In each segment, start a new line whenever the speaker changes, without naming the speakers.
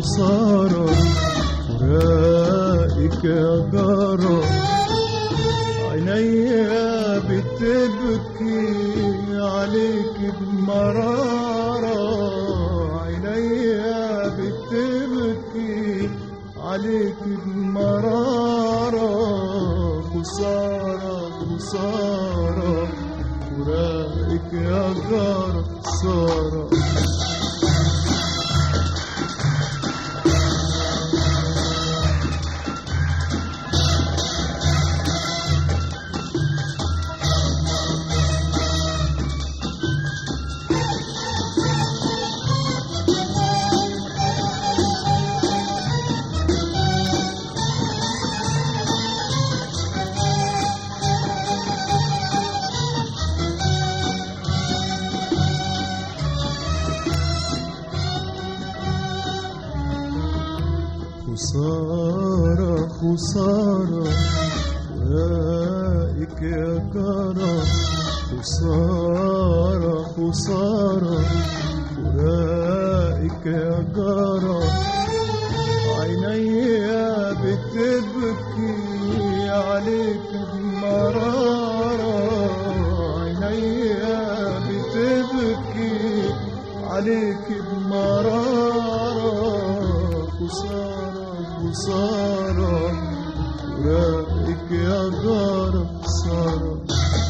خسارة فراقك يا جارة عينيا بتبكي عليك بمرارة عينيا بتبكي عليك بمرارة خسارة خسارة فراقك يا جارة خسارة خسارة خسارة فراقك يا جارة خسارة خسارة فراقك يا جارة عينيا بتبكي عليك بمرارة عينيا بتبكي عليك بمرارة خسارة خسارة فراقك يا جارة خسارة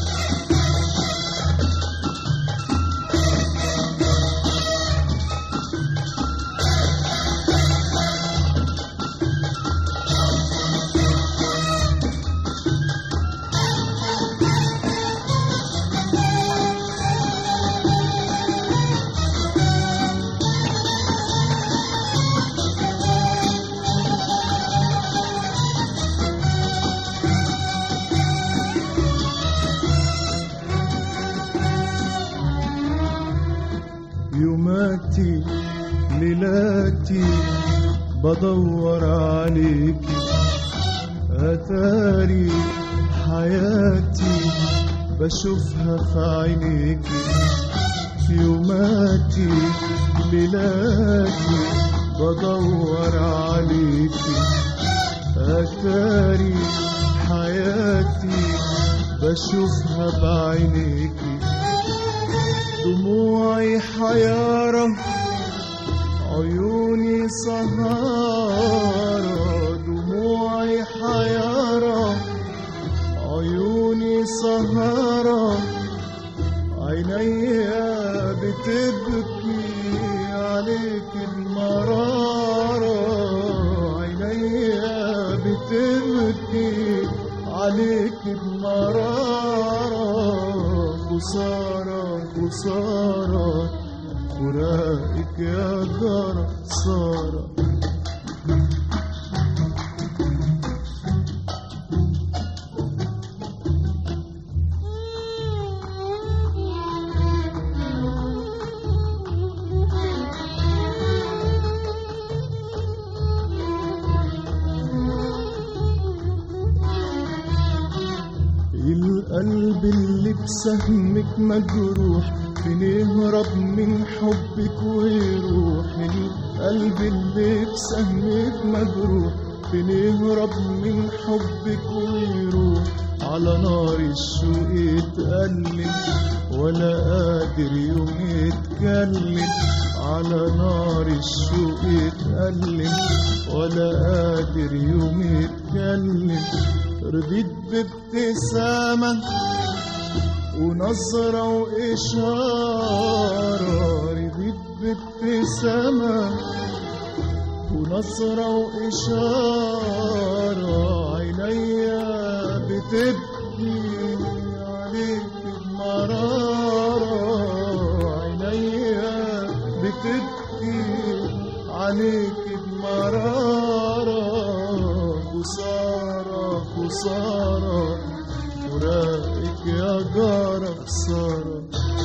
يوماتي ليلاتي بدور عليكي أتاري حياتي بشوفها في عينيكي يوماتي ليلاتي بدور عليكي أتاري حياتي بشوفها بعينيكي دموعي حيارة عيوني سهارة دموعي حيارة عيوني سهارة عينيا بتبكي عليك المرارة عينيا بتبكي عليك المرارة خسارة خسارة فراقك يا جارة خسارة القلب اللي بسهمك مجروح فين يهرب من حبك ويروح القلب اللي بسهمك مجروح فين يهرب من حبك ويروح على نار الشوق يتألم ولا قادر يوم يتكلم على نار الشوق يتألم ولا قادر يوم يتكلم رضيت بابتسامة ونظرة وإشارة رضيت بابتسامة ونظرة وإشارة عينيا بتبكي عليك بمرارة عينيا بتبكي عليك بمرارة خسارة خسارة فراقك يا جارة خسارة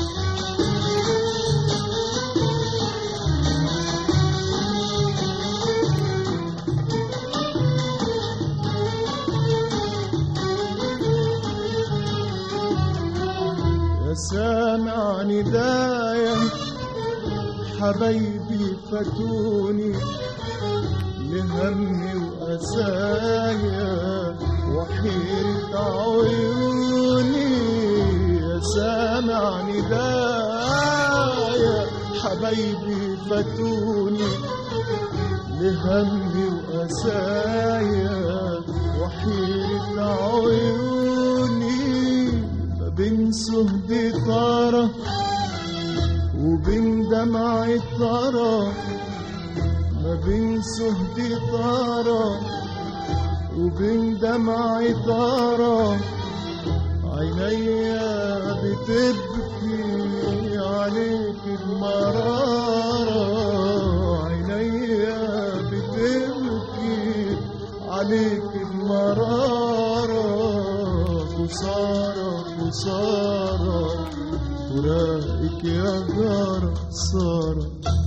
يا سامع ندايا حبايبي فاتوني لهمي وأسايا وحيرة عيوني يا سامع ندايا حبايبي فاتوني لهمي وأسايا وحيرة عيوني ما بين سهدي طارة وبين دمعة طارة ما بين سهدي طارة وبين دمعة طارة عينيا بتبكي عليك المرارة عينيا بتبكي عليك المرارة خسارة خسارة فراقك يا جارة خسارة